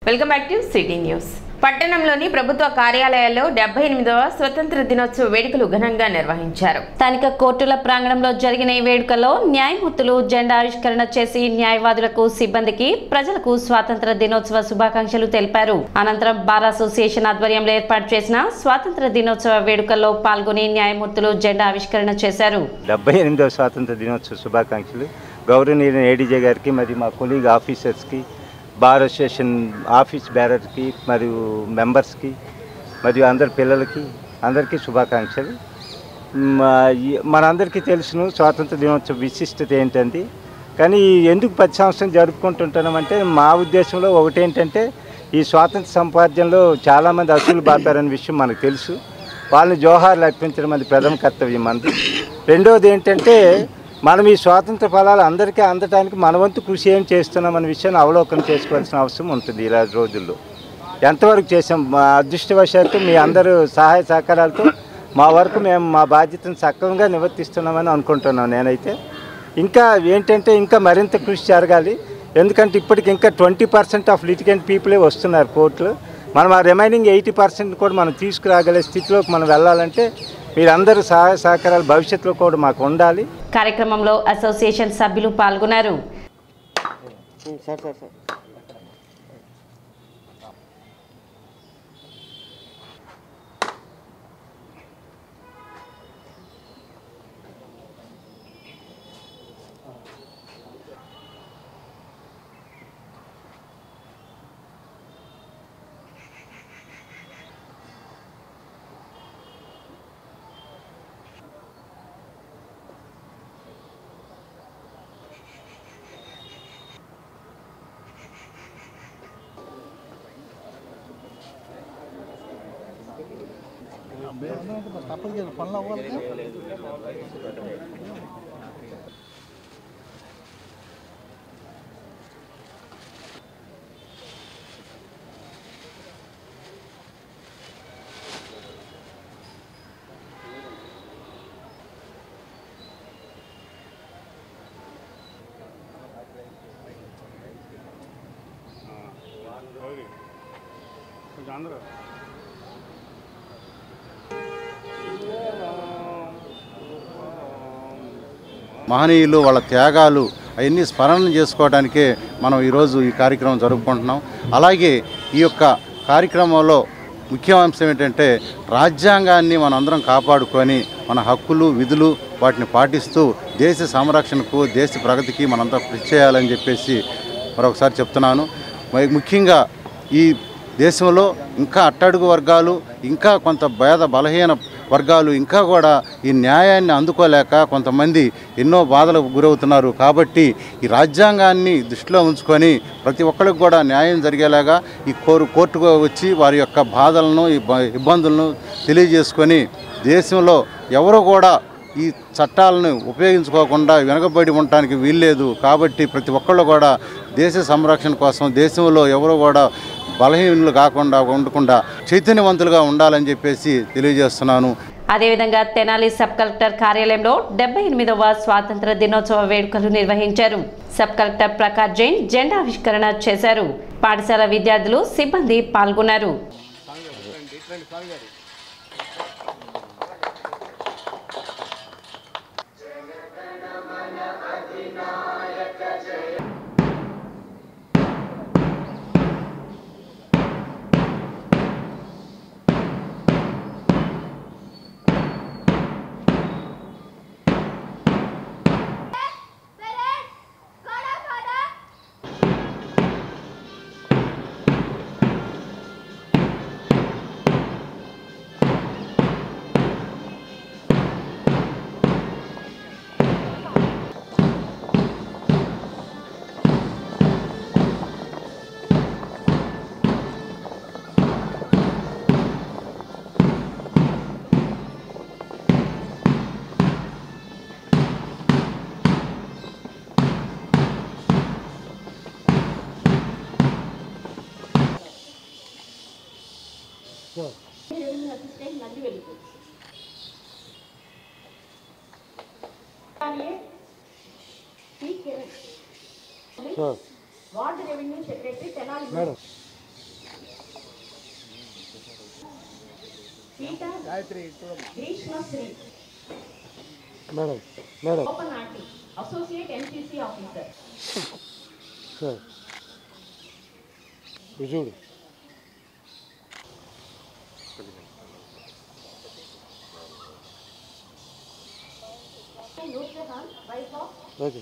welcome back to City News పట్టణంలోని ప్రభుత్వ కార్యాలయాల్లో డెబ్బై ఎనిమిదవ స్వతంత్ర దినోత్సవ వేడుకలు ఘనంగా నిర్వహించారు స్థానిక కోర్టుల ప్రాంగణంలో జరిగిన ఈ వేడుకలో న్యాయమూర్తులు జెండా ఆవిష్కరణ చేసి న్యాయవాదులకు సిబ్బందికి ప్రజలకు స్వాతంత్ర దినోత్సవ శుభాకాంక్షలు తెలిపారు అనంతరం బార్ అసోసియేషన్ ఆధ్వర్యంలో ఏర్పాటు చేసిన స్వాతంత్ర దినోత్సవ వేడుకల్లో పాల్గొని న్యాయమూర్తులు జెండా ఆవిష్కరణ చేశారు డెబ్బై ఎనిమిదవ స్వాతంత్ర దినోత్సవ శుభాకాంక్షలు గౌరవనీయ ఏడీజే గారికి మరియు మా కొలీగ్ ఆఫీసర్స్కి బార్ అసోసియేషన్ ఆఫీస్ బేరర్కి మరియు మెంబర్స్కి మరియు అందరి పిల్లలకి అందరికీ శుభాకాంక్షలు మా ఈ- మనందరికీ తెలుసును స్వాతంత్ర దినోత్సవ విశిష్టత ఏంటంది కానీ ఎందుకు ప్రతి సంవత్సరం జరుపుకుంటుంటున్నామంటే మా ఉద్దేశంలో ఒకటేంటంటే ఈ స్వాతంత్ర సంపాద్యంలో చాలామంది అసలు బాపారనే విషయం మనకు తెలుసు వాళ్ళని జోహార్లు అర్పించడం అది ప్రథమ కర్తవ్యం మనది రెండవది ఏంటంటే మనం ఈ స్వాతంత్ర ఫలాలు అందరికీ అందటానికి మన వంతు కృషి ఏం చేస్తున్నాం అనే విషయాన్ని అవలోకనం చేసుకోవాల్సిన అవసరం ఉంటుంది ఇలా రోజుల్లో ఎంతవరకు చేసాం మా అదృష్టవశాత్తు మీ అందరూ సహాయ సహకారాలతో మా వరకు మేము మా బాధ్యతను సక్రమంగా నివర్తిస్తున్నామని అనుకుంటున్నాం నేనైతే ఇంకా ఏంటంటే ఇంకా మరింత కృషి జరగాలి ఎందుకంటే ఇప్పటికి ఇంకా ట్వంటీ పర్సెంట్ ఆఫ్ లిటిగెంట్ పీపులే వస్తున్నారు కోర్టులు మనం ఆ రిమైనింగ్ ఎయిటీ పర్సెంట్ కూడా మనం తీసుకురాగలే స్థితిలోకి మనం వెళ్ళాలంటే మీరందరూ సహాయ సహకారాలు భవిష్యత్తులో కూడా మాకు ఉండాలి కార్యక్రమంలో అసోసియేషన్ సభ్యులు పాల్గొన్నారు మహనీయులు వాళ్ళ త్యాగాలు అవన్నీ స్మరణ చేసుకోవడానికే మనం ఈరోజు ఈ కార్యక్రమం జరుపుకుంటున్నాం అలాగే ఈ యొక్క కార్యక్రమంలో ముఖ్య అంశం ఏంటంటే రాజ్యాంగాన్ని మనం అందరం కాపాడుకొని మన హక్కులు విధులు వాటిని పాటిస్తూ దేశ సంరక్షణకు దేశ ప్రగతికి మనంతా కృషి చేయాలని చెప్పేసి మరొకసారి చెప్తున్నాను మరి ముఖ్యంగా ఈ దేశంలో ఇంకా అట్టడుగు వర్గాలు ఇంకా కొంత భేద బలహీన వర్గాలు ఇంకా కూడా ఈ న్యాయాన్ని అందుకోలేక కొంతమంది ఎన్నో బాధలకు గురవుతున్నారు కాబట్టి ఈ రాజ్యాంగాన్ని దృష్టిలో ఉంచుకొని ప్రతి ఒక్కరికి కూడా న్యాయం జరిగేలాగా ఈ కోరు కోర్టుకు వచ్చి వారి యొక్క బాధలను ఇబ్బ- ఇబ్బందులను తెలియజేసుకొని దేశంలో ఎవరు కూడా ఈ చట్టాలను ఉపయోగించుకోకుండా వెనకబడి ఉండటానికి వీల్లేదు కాబట్టి ప్రతి ఒక్కళ్ళు కూడా దేశ సంరక్షణ కోసం దేశంలో ఎవరు కూడా బలహీనులు కాకుండా ఉండకుండా చైతన్యవంతులుగా ఉండాలని చెప్పేసి తెలియజేస్తున్నాను అదేవిధంగా తెనాలి సబ్ కలెక్టర్ కార్యాలయంలో డెబ్బై ఎనిమిదవ స్వాతంత్ర దినోత్సవ వేడుకలు నిర్వహించారు సబ్ కలెక్టర్ ప్రకాష్ జైన్ జెండా ఆవిష్కరణ చేశారు పాఠశాల విద్యార్థులు సిబ్బంది పాల్గొన్నారు ward revenue secretary Tenali madam madam associate NCC officer sir ఇది చూడు ఓకే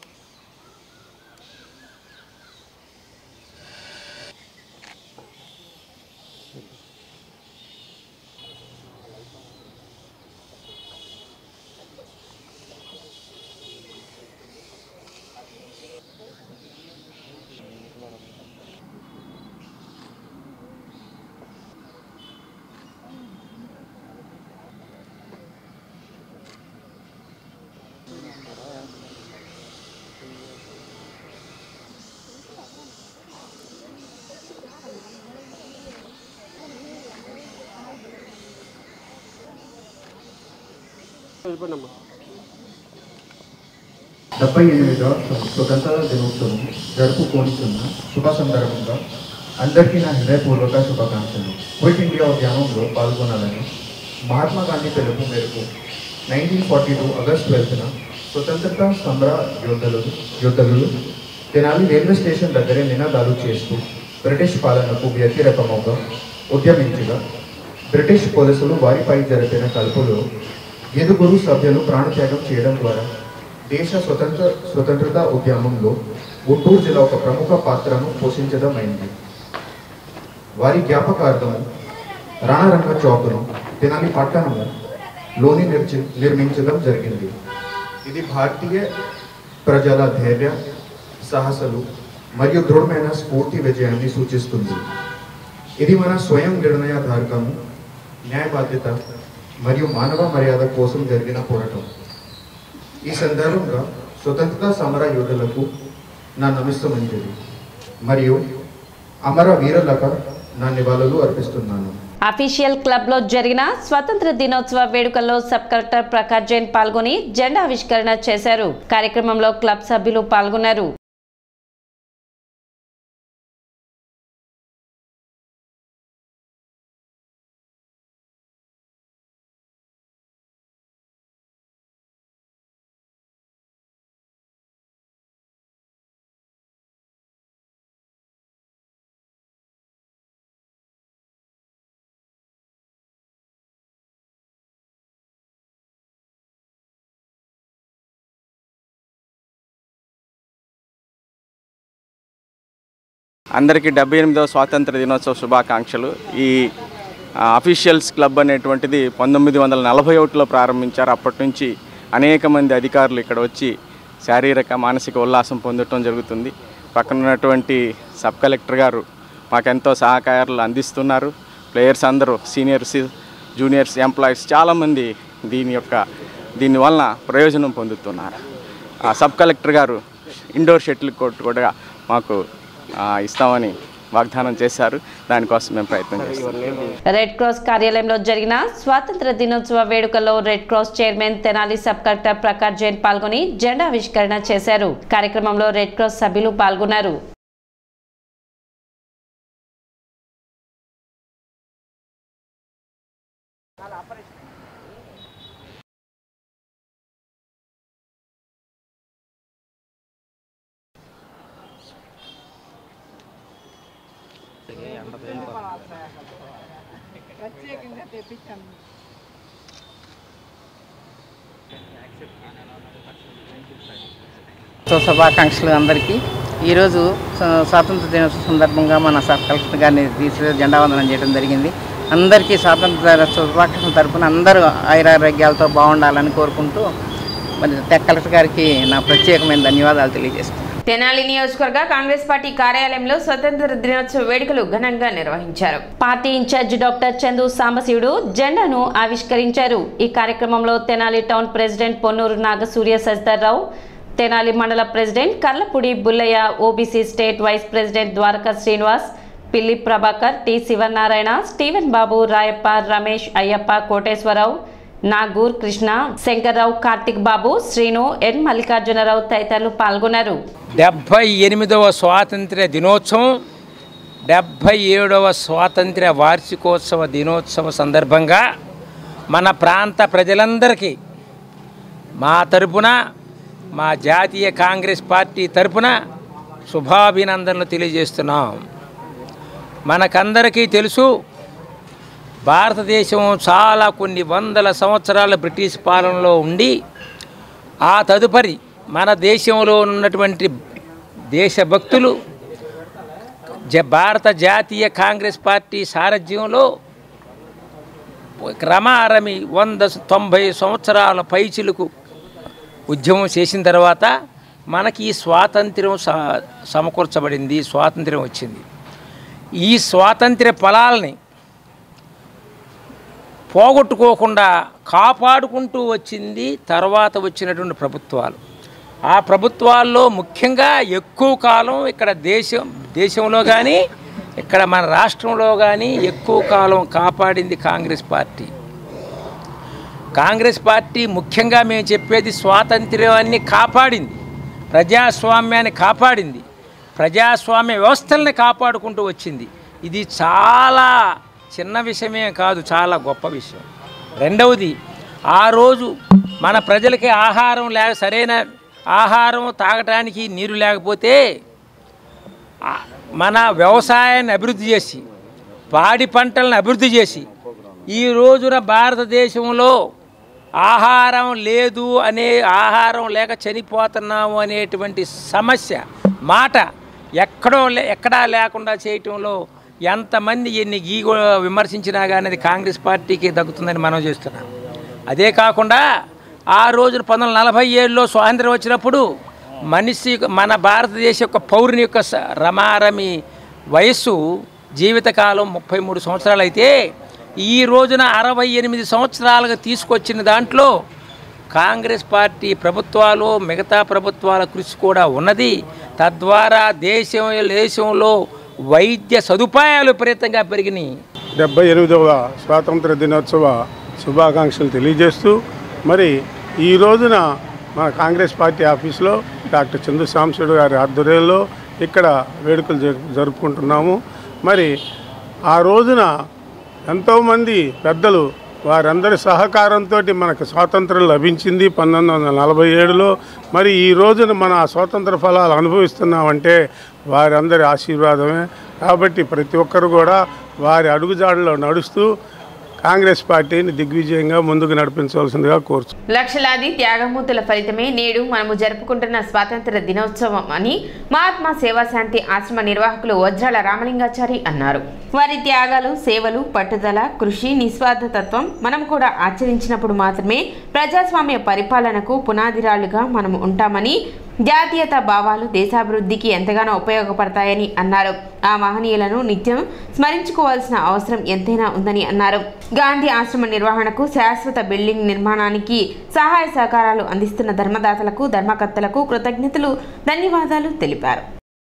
వెళ్ళిపోండమ్మా డెబ్బై ఎనిమిదవ స్వతంత్ర దినోత్సవం జరుపుకోనిస్తున్న శుభ సందర్భంగా అందరికీ నా హృదయపూర్వక శుభాకాంక్షలు క్విట్ ఇండియా ఉద్యమంలో పాల్గొనాలని మహాత్మా గాంధీ పిలుపు మేరకు నైన్టీన్ ఫార్టీ టూ ఆగస్ట్ ట్వెల్త్న స్వతంత్రత సమర యోధులు యోధులు తెనాలి రైల్వే స్టేషన్ దగ్గరే నినాదాలు చేస్తూ బ్రిటిష్ పాలనకు వ్యతిరేకముగా ఉద్యమించగా బ్రిటిష్ పోలీసులు వారిపై జరిపిన కలుపులో ఏడుగురు సభ్యులు ప్రాణత్యాగం చేయడం ద్వారా దేశ స్వతంత్ర స్వతంత్రత ఉద్యమంలో గుంటూరు జిల్లా ఒక ప్రముఖ పాత్రను పోషించడం అయింది వారి జ్ఞాపకార్థము రణరంగ చౌక్ను తెనాలి పట్టణము లోని నిర్చి నిర్మించడం జరిగింది ఇది భారతీయ ప్రజల ధైర్య సాహసాలు మరియు దృఢమైన స్ఫూర్తి విజయాన్ని సూచిస్తుంది ఇది మన స్వయం నిర్ణయాధారకము న్యాయ బాధ్యత మరియు మానవ మర్యాద కోసం జరిగిన పోరాటం ఈ సందర్భంగా స్వతంత్రత సమర యోధులకు నా నమస్తమంజలి మరియు అమర వీరులకు నా నివాళులు అర్పిస్తున్నాను అఫీషియల్ క్లబ్ లో జరిగిన స్వతంత్ర దినోత్సవ వేడుకల్లో సబ్ కలెక్టర్ ప్రకాష్ జైన్ పాల్గొని జెండా ఆవిష్కరణ చేశారు కార్యక్రమంలో క్లబ్ సభ్యులు పాల్గొన్నారు అందరికీ డెబ్బై ఎనిమిదవ స్వాతంత్ర దినోత్సవ శుభాకాంక్షలు ఈ ఆ, అఫీషియల్స్ క్లబ్ అనేటువంటిది పంతొమ్మిది వందల నలభై ఒకటిలో ప్రారంభించారు అప్పటి నుంచి అనేక మంది అధికారులు ఇక్కడ వచ్చి శారీరక మానసిక ఉల్లాసం పొందటం జరుగుతుంది పక్కన ఉన్నటువంటి సబ్ కలెక్టర్ గారు మాకెంతో సహకారాలు అందిస్తున్నారు ప్లేయర్స్ అందరూ సీనియర్స్ జూనియర్స్ ఎంప్లాయీస్ చాలామంది దీని యొక్క దీనివలన ప్రయోజనం పొందుతున్నారు ఆ సబ్ కలెక్టర్ గారు ఇండోర్ షటిల్ కోర్ట్ కూడా మాకు ఆ, ఇస్తామని వాగ్దానం చేశారు దానికోసం మేము ప్రయత్నం చేస్తాం రెడ్ క్రాస్ కార్యాలయంలో జరిగిన స్వాతంత్ర దినోత్సవ వేడుకల్లో Red Cross chairman Tenali sub collector Prakash Jain పాల్గొని జెండా ఆవిష్కరణ చేశారు కార్యక్రమంలో రెడ్ క్రాస్ సభ్యులు పాల్గొన్నారు సో శుభాకాంక్షలు అందరికీ ఈరోజు స్వ- స్వాతంత్ర దినోత్సవ సందర్భంగా మన సబ్ కలెక్టర్ గారిని తీసి జెండా వందనం చేయడం జరిగింది అందరికీ స్వాతంత్ర దినోత్సవ శుభాకాంక్షల తరపున అందరూ ఆయురారోగ్యాలతో బాగుండాలని కోరుకుంటూ మరి తె- కలెక్టర్ గారికి నా ప్రత్యేకమైన ధన్యవాదాలు తెలియజేస్తున్నాను తెనాలి నియోజకవర్గ కాంగ్రెస్ పార్టీ కార్యాలయంలో స్వతంత్ర దినోత్సవ వేడుకలు ఘనంగా నిర్వహించారు party in-charge doctor Chandu Sambasivudu జెండాను ఆవిష్కరించారు ఈ కార్యక్రమంలో తెనాలి టౌన్ ప్రెసిడెంట్ పొన్నూరు నాగసూర్య సజ్దర్రావు తెనాలి మండల president Karlapudi Bullaiah OBC state vice president Dwaraka Srinivas Pilli Prabhakar T Sivanarayana Steven Babu Rayappa Ramesh Ayyappa Koteswararao Nagur Krishna Shankarrao Karthik Babu Srinu N Mallikarjunarao తదితరులు పాల్గొన్నారు డెబ్భై ఎనిమిదవ స్వాతంత్ర్య దినోత్సవం డెబ్భై ఏడవ స్వాతంత్ర్య వార్షికోత్సవ దినోత్సవ సందర్భంగా మన ప్రాంత ప్రజలందరికీ మా తరపున మా జాతీయ కాంగ్రెస్ పార్టీ తరపున శుభాభినందనలు తెలియజేస్తున్నాం మనకందరికీ తెలుసు భారతదేశం చాలా కొన్ని వందల సంవత్సరాల బ్రిటిష్ పాలనలో ఉండి ఆ తదుపరి మన దేశంలో ఉన్నటువంటి దేశభక్తులు జ భారత జాతీయ కాంగ్రెస్ పార్టీ సారథ్యంలో క్రమారమి వంద తొంభై సంవత్సరాల పైచిలకు ఉద్యమం చేసిన తర్వాత మనకి ఈ స్వాతంత్ర్యం స సమకూర్చబడింది స్వాతంత్ర్యం వచ్చింది ఈ స్వాతంత్ర్య ఫలాల్ని పోగొట్టుకోకుండా కాపాడుకుంటూ వచ్చింది తర్వాత వచ్చినటువంటి ప్రభుత్వాలు ఆ ప్రభుత్వాల్లో ముఖ్యంగా ఎక్కువ కాలం ఇక్కడ దేశం దేశంలో కానీ ఇక్కడ మన రాష్ట్రంలో కానీ ఎక్కువ కాలం కాపాడింది కాంగ్రెస్ పార్టీ కాంగ్రెస్ పార్టీ ముఖ్యంగా మేము చెప్పేది స్వాతంత్ర్యాన్ని కాపాడింది ప్రజాస్వామ్యాన్ని కాపాడింది ప్రజాస్వామ్య వ్యవస్థల్ని కాపాడుకుంటూ వచ్చింది ఇది చాలా చిన్న విషయమే కాదు చాలా గొప్ప విషయం రెండవది ఆ రోజు మన ప్రజలకి ఆహారం లేక సరైన ఆహారం తాగటానికి నీరు లేకపోతే ఆ, మన వ్యవసాయాన్ని అభివృద్ధి చేసి పాడి పంటలను అభివృద్ధి చేసి ఈ రోజున భారతదేశంలో ఆహారం లేదు అనే ఆహారం లేక చనిపోతున్నాము అనేటువంటి సమస్య మాట ఎక్కడో లే ఎక్కడా లేకుండా చేయటంలో ఎంతమంది ఎన్ని గీగో విమర్శించినా కానీ అది కాంగ్రెస్ పార్టీకి దక్కుతుందని మనం చేస్తున్నాం అదే కాకుండా ఆ రోజున పంతొమ్మిది వందల నలభై ఏడులో స్వాతంత్రం వచ్చినప్పుడు మనిషి మన భారతదేశ యొక్క పౌరుని యొక్క స- రమారమి వయస్సు జీవితకాలం ముప్పై మూడు సంవత్సరాలు అయితే ఈ రోజున అరవై ఎనిమిది సంవత్సరాలుగా తీసుకొచ్చిన దాంట్లో కాంగ్రెస్ పార్టీ ప్రభుత్వాలు మిగతా ప్రభుత్వాల కృషి కూడా ఉన్నది తద్వారా దేశం దేశంలో వైద్య సదుపాయాలు విపరీతంగా పెరిగినాయి డెబ్బై ఎనిమిదవ స్వాతంత్ర దినోత్సవ శుభాకాంక్షలు తెలియజేస్తూ మరి ఈ రోజున మన కాంగ్రెస్ పార్టీ ఆఫీస్లో డాక్టర్ చందు సాంబశివుడు గారి ఆధ్వర్యంలో ఇక్కడ వేడుకలు జరు జరుపుకుంటున్నాము మరి ఆ రోజున ఎంతోమంది పెద్దలు వారందరి సహకారంతో మనకు స్వాతంత్రం లభించింది పంతొమ్మిది వందల నలభై ఏడులో మరి ఈ రోజున మన ఆ స్వాతంత్ర ఫలాలు అనుభవిస్తున్నామంటే వారందరి ఆశీర్వాదమే కాబట్టి ప్రతి ఒక్కరు కూడా వారి అడుగుజాడలో నడుస్తూ కాంగ్రెస్ పార్టీని దిగ్విజయంగా ముందుకు నడిపించవలసిందిగా కోరుచు లక్షలాది త్యాగమూర్తుల ఫలితమే నేడు మనము జరుపుకుంటున్న స్వాతంత్ర దినోత్సవం అని మహాత్మా సేవాశాంతి ఆశ్రమ నిర్వాహకులు వజ్రాల రామలింగాచారి అన్నారు వారి త్యాగాలు సేవలు పట్టుదల కృషి నిస్వార్థతత్వం మనం కూడా ఆచరించినప్పుడు మాత్రమే ప్రజాస్వామ్య పరిపాలనకు పునాదిరాలుగా మనం ఉంటామని జాతీయత భావాలు దేశాభివృద్ధికి ఎంతగానో ఉపయోగపడతాయని అన్నారు ఆ మహనీయులను నిత్యం స్మరించుకోవాల్సిన అవసరం ఎంతైనా ఉందని అన్నారు గాంధీ ఆశ్రమ నిర్వహణకు శాశ్వత బిల్డింగ్ నిర్మాణానికి సహాయ సహకారాలు అందిస్తున్న ధర్మదాతలకు ధర్మకర్తలకు కృతజ్ఞతలు ధన్యవాదాలు తెలిపారు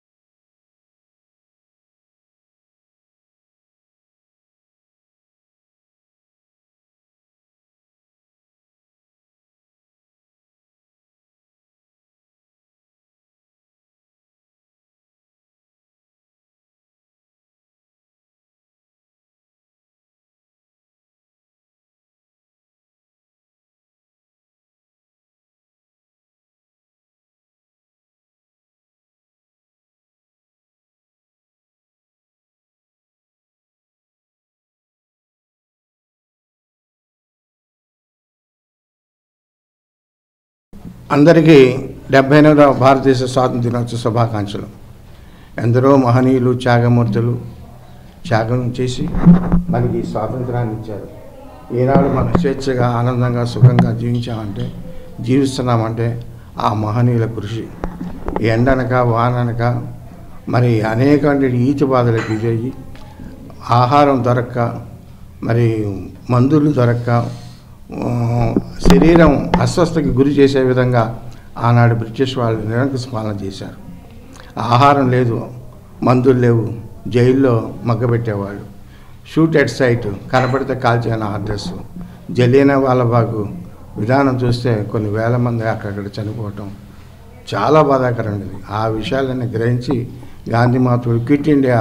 అందరికీ డెబ్బై ఎనిమిదవ భారతదేశ స్వాతంత్ర దినోత్సవ శుభాకాంక్షలు ఎందరో మహనీయులు త్యాగమూర్తులు త్యాగం చేసి మనకి ఈ స్వాతంత్రాన్ని ఇచ్చారు ఈనాడు మనం స్వేచ్ఛగా ఆనందంగా సుఖంగా జీవించామంటే జీవిస్తున్నామంటే ఆ మహనీయుల కృషి ఎండనక వాననక మరి అనేక ఈతి బాధలకు ఇదయ్యి ఆహారం దొరక్క మరి మందులు దొరక్క ఆ, శరీరం అస్వస్థకి గురి చేసే విధంగా ఆనాడు బ్రిటిష్ వాళ్ళు నిరంకుశ పాలన చేశారు ఆహారం లేదు మందులు లేవు జైల్లో మగ్గబెట్టేవాళ్ళు షూట్ ఎట్ సైట్ కనపడితే కాల్చిన ఆర్డర్స్ జలియన వాళ్ళబాగు విధానం చూస్తే కొన్ని వేల మంది అక్కడక్కడ చనిపోవటం చాలా బాధాకరమైనది ఆ విషయాలన్నీ గ్రహించి గాంధీ మహాత్ముడు క్విట్ ఇండియా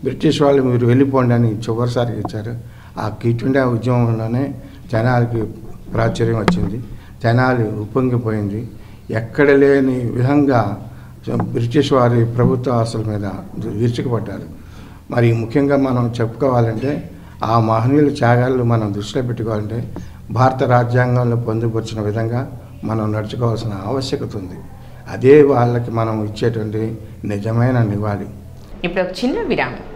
బ్రిటిష్ వాళ్ళు మీరు వెళ్ళిపోండి అని చివరిసారి ఇచ్చారు ఆ క్విట్ ఇండియా ఉద్యమంలోనే జనాలకి ప్రాచుర్యం వచ్చింది జనాలు ఉప్పొంగిపోయింది ఎక్కడ లేని విధంగా బ్రిటిష్ వారి ప్రభుత్వ ఆస్తుల మీద విరుచుకుపడ్డారు మరి ముఖ్యంగా మనం చెప్పుకోవాలంటే ఆ మహనీయుల త్యాగాలు మనం దృష్టిలో పెట్టుకోవాలంటే భారత రాజ్యాంగంలో పొందుపరిచిన విధంగా మనం నడుచుకోవాల్సిన ఆవశ్యకత ఉంది అదే వాళ్ళకి మనం ఇచ్చేటువంటి నిజమైన నివాళి ఇప్పుడు ఒక చిన్న విరామం